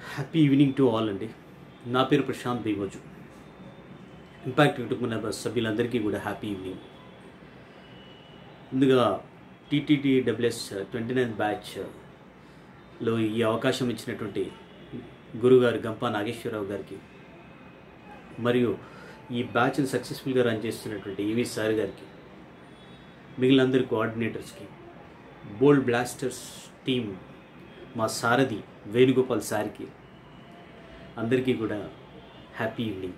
happy evening to all అండి నా పేరు ప్రశాంత్ దేవోజు ఇంపాక్ట్ యూట్యూబ్ ఉన్న సభ్యులందరికీ కూడా హ్యాపీ ఈవినింగ్ ముందుగా టీటీటీ డబ్ల్యూఎస్ ట్వంటీ నైన్ బ్యాచ్లో ఈ అవకాశం ఇచ్చినటువంటి గురుగారు గంపా నాగేశ్వరరావు గారికి మరియు ఈ బ్యాచ్ని సక్సెస్ఫుల్గా రన్ చేస్తున్నటువంటి ఈవి సార్ గారికి మిగిలిన అందరి కోఆర్డినేటర్స్కి బోల్డ్ బ్లాస్టర్స్ టీమ్ మా సారథి వేణుగోపాల్ సార్కి అందరికీ కూడా హ్యాపీ ఈవినింగ్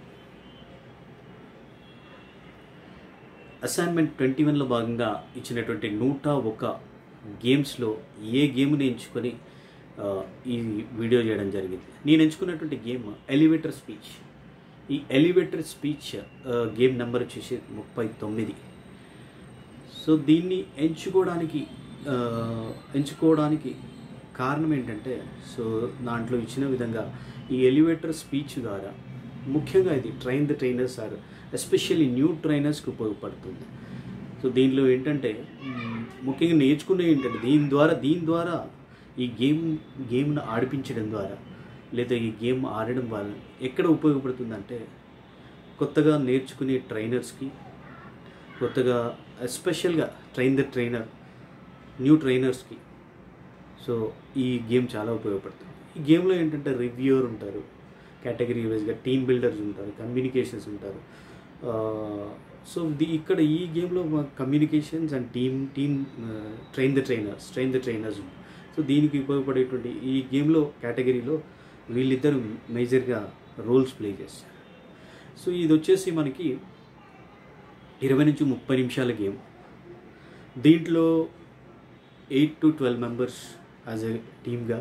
అసైన్మెంట్ ట్వంటీ వన్లో భాగంగా ఇచ్చినటువంటి నూట ఒక గేమ్స్లో ఏ గేమ్ని ఎంచుకొని ఆ, ఈ వీడియో చేయడం జరిగింది నేను ఎంచుకున్నటువంటి గేమ్ ఎలివేటర్ స్పీచ్ ఈ ఎలివేటర్ స్పీచ్ గేమ్ నెంబర్ వచ్చేసి ముప్పై తొమ్మిది సో దీన్ని ఎంచుకోవడానికి ఆ, ఎంచుకోవడానికి కారణం ఏంటంటే సో దాంట్లో ఇచ్చిన విధంగా ఈ ఎలివేటర్ స్పీచ్ ద్వారా ముఖ్యంగా ఇది train the trainers are especially new ట్రైనర్స్కి ఉపయోగపడుతుంది సో దీనిలో ఏంటంటే మ్, ముఖ్యంగా నేర్చుకునే ఏంటంటే దీని ద్వారా దీని ద్వారా ఈ గేమ్ గేమ్ను ఆడిపించడం ద్వారా లేదా ఈ గేమ్ ఆడడం వల్ల ఎక్కడ ఉపయోగపడుతుందంటే కొత్తగా నేర్చుకునే ట్రైనర్స్కి కొత్తగా ఎస్పెషల్గా ట్రైన్ ద ట్రైనర్ న్యూ ట్రైనర్స్కి సో ఈ గేమ్ చాలా ఉపయోగపడుతుంది ఈ గేమ్లో ఏంటంటే రివ్యూయర్ ఉంటారు కేటగిరీ వైజ్గా టీమ్ బిల్డర్స్ ఉంటారు కమ్యూనికేషన్స్ ఉంటారు సో ది ఇక్కడ ఈ గేమ్లో communications and team team train the trainers train the trainers so దీనికి ఉపయోగపడేటువంటి ఈ గేమ్లో కేటగిరీలో వీళ్ళిద్దరు మేజర్గా రోల్స్ ప్లే చేస్తారు సో ఇది వచ్చేసి మనకి ఇరవై నుంచి ముప్పై నిమిషాల గేమ్ దీంట్లో eight to twelve members as a టీమ్గా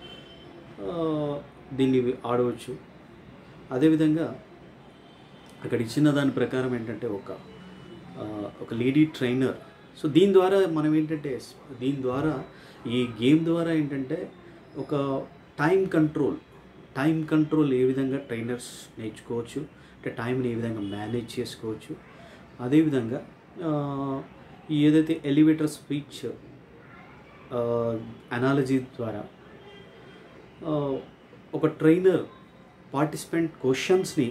దీన్ని ఆడవచ్చు అదేవిధంగా అక్కడ ఇచ్చిన దాని ప్రకారం ఏంటంటే ఒక ఆ, ఒక లేడీ ట్రైనర్ సో దీని ద్వారా మనం ఏంటంటే దీని ద్వారా ఈ గేమ్ ద్వారా ఏంటంటే ఒక టైం కంట్రోల్ టైం కంట్రోల్ ఏ విధంగా ట్రైనర్స్ నేర్చుకోవచ్చు అంటే టైంని ఏ విధంగా మేనేజ్ చేసుకోవచ్చు అదేవిధంగా ఆ, ఈ ఏదైతే ఎలివేటర్ స్పీచ్ అనాలజీ ద్వారా ఆ, ఒక ట్రైనర్ పార్టిసిపెంట్ క్వశ్చన్స్ని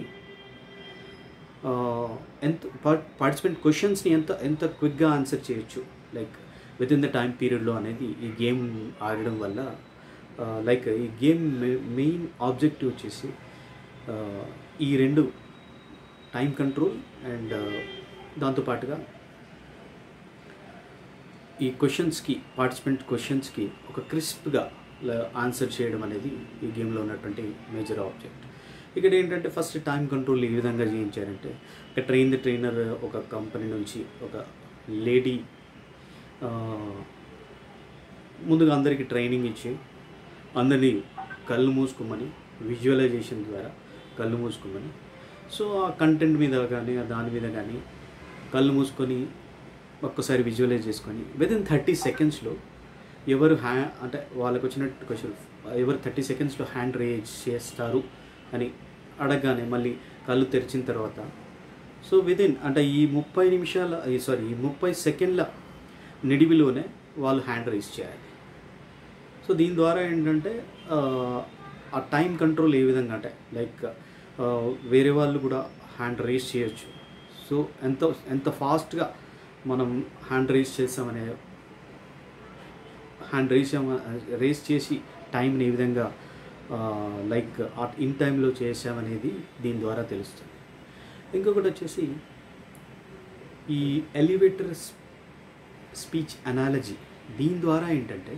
ఎంత పార్టిసిపెంట్ క్వశ్చన్స్ని ఎంత ఎంత క్విక్గా ఆన్సర్ చేయొచ్చు like within the time పీరియడ్లో అనేది ఈ గేమ్ ఆడడం వల్ల లైక్ ఈ గేమ్ మెయిన్ ఆబ్జెక్టివ్ వచ్చేసి ఆ, ఈ రెండు టైం కంట్రోల్ అండ్ దాంతోపాటుగా ఈ క్వశ్చన్స్కి పార్టిసిపెంట్ క్వశ్చన్స్కి ఒక క్రిస్ప్గా ఆన్సర్ చేయడం అనేది ఈ గేమ్లో ఉన్నటువంటి మేజర్ ఆబ్జెక్ట్ ఇక్కడ ఏంటంటే ఫస్ట్ టైం కంట్రోల్ ఏ విధంగా చేయించారంటే ఒక ట్రైన్ ది ట్రైనర్ ఒక కంపెనీ నుంచి ఒక లేడీ ముందుగా అందరికీ ట్రైనింగ్ ఇచ్చి అందరినీ కళ్ళు మూసుకోమని విజువలైజేషన్ ద్వారా కళ్ళు మూసుకోమని సో ఆ కంటెంట్ మీద కానీ ఆ దాని మీద కానీ కళ్ళు మూసుకొని ఒక్కసారి విజువలైజ్ చేసుకొని విదిన్ థర్టీ సెకండ్స్లో ఎవరు హ్యా అంటే వాళ్ళకు వచ్చినట్టు క్వశ్చన్ ఎవరు థర్టీ సెకండ్స్లో హ్యాండ్ రేజ్ చేస్తారు అని అడగగానే మళ్ళీ కళ్ళు తెరిచిన తర్వాత సో విదిన్ అంటే ఈ ముప్పై నిమిషాల సారీ ఈ ముప్పై సెకండ్ల నిడివిలోనే వాళ్ళు హ్యాండ్ రేజ్ చేయాలి సో దీని ద్వారా ఏంటంటే ఆ, ఆ టైం కంట్రోల్ ఏ విధంగా అంటే లైక్ ఆ, వేరే వాళ్ళు కూడా హ్యాండ్ రేస్ చేయొచ్చు సో ఎంత ఎంత ఫాస్ట్గా మనం హ్యాండ్ రేస్ చేస్తామనే హ్యాండ్ రేస్ రేస్ చేసి టైంని ఏ విధంగా లైక్ ఇన్ టైంలో చేసామనేది దీని ద్వారా తెలుస్తుంది ఇంకొకటి వచ్చేసి ఈ ఎలివేటర్ స్పీచ్ అనాలజీ దీని ద్వారా ఏంటంటే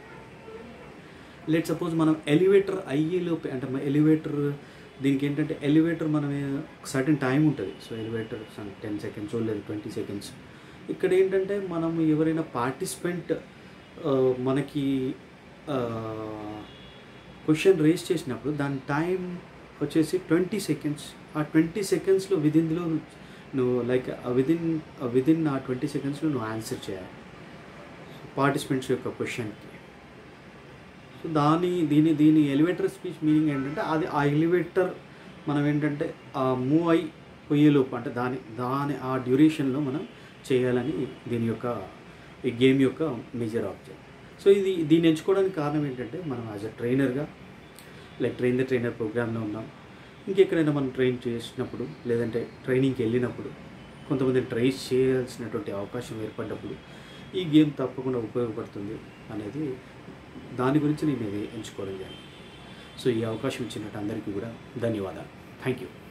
లెట్ సపోజ్ మనం ఎలివేటర్ అయ్యేలోపే అంటే ఎలివేటర్ దీనికి ఏంటంటే ఎలివేటర్ మనం సర్టన్ టైం ఉంటుంది సో ఎలివేటర్ టెన్ సెకండ్స్ లేదు ట్వంటీ సెకండ్స్ ఇక్కడ ఏంటంటే మనం ఎవరైనా పార్టిసిపెంట్ మనకి క్వశ్చన్ రేస్ చేసినప్పుడు దాని టైం వచ్చేసి ట్వంటీ సెకండ్స్ ఆ ట్వంటీ సెకండ్స్లో విదిన్లో నువ్వు లైక్ విదిన్ విదిన్ ఆ ట్వంటీ సెకండ్స్లో నువ్వు ఆన్సర్ చేయాలి పార్టిసిపెంట్స్ యొక్క క్వశ్చన్కి సో దాని దీని దీని ఎలివేటర్ స్పీచ్ మీనింగ్ ఏంటంటే అది ఆ ఎలివేటర్ మనం ఏంటంటే ఆ మూవ్ అయి పోయేలోపు అంటే దాని దాని ఆ డ్యూరేషన్లో మనం చేయాలని దీని యొక్క ఈ గేమ్ యొక్క మేజర్ ఆబ్జెక్ట్ సో ఇది దీన్ని ఎంచుకోవడానికి కారణం ఏంటంటే మనం యాజ్ అ ట్రైనర్గా లైక్ ట్రైన్ ద ట్రైనర్ ప్రోగ్రామ్లో ఉన్నాం ఇంకెక్కడైనా మనం ట్రైన్ చేసినప్పుడు లేదంటే ట్రైనింగ్కి వెళ్ళినప్పుడు కొంతమంది ట్రైన్ చేయాల్సినటువంటి అవకాశం ఏర్పడ్డప్పుడు ఈ గేమ్ తప్పకుండా ఉపయోగపడుతుంది అనేది దాని గురించి నేను ఇది ఎంచుకోవడం జరిగింది సో ఈ అవకాశం ఇచ్చినట్టు అందరికీ కూడా ధన్యవాదాలు థ్యాంక్ యూ